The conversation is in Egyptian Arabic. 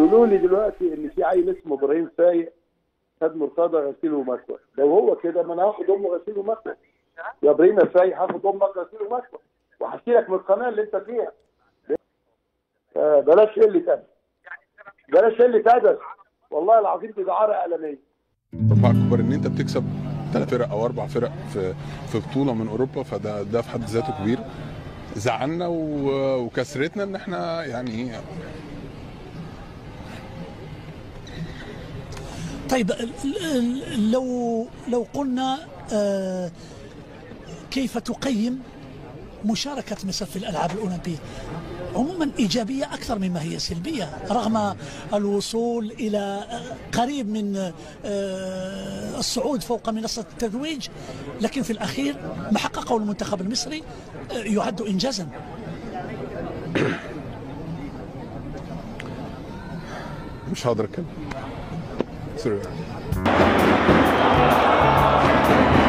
بيقولوا لي دلوقتي ان في عيل اسمه ابراهيم فايق خد مرتضى غسيل ومكوى لو هو كده ما انا هاخد امه غسيل ومكوى يا ابراهيم يا فايق هاخد امك غسيل ومكوى وهحكي لك من القناه اللي انت فيها آه، بلاش قله ادب بلاش قله ادب والله العظيم دي دعاره اعلاميه اربعه كبار ان انت بتكسب ثلاث فرق او اربع فرق في في بطوله من اوروبا فده ده في حد ذاته كبير زعلنا و- وكسرتنا ان احنا يعني طيب ال- ال- لو لو قلنا آه، كيف تقيم مشاركة مصر في الألعاب الأولمبية عموما إيجابية أكثر مما هي سلبية رغم الوصول إلى آه، قريب من آه، الصعود فوق منصة التتويج لكن في الأخير ما حققه المنتخب المصري آه، يعد إنجازا مش هقدر اتكلم سوري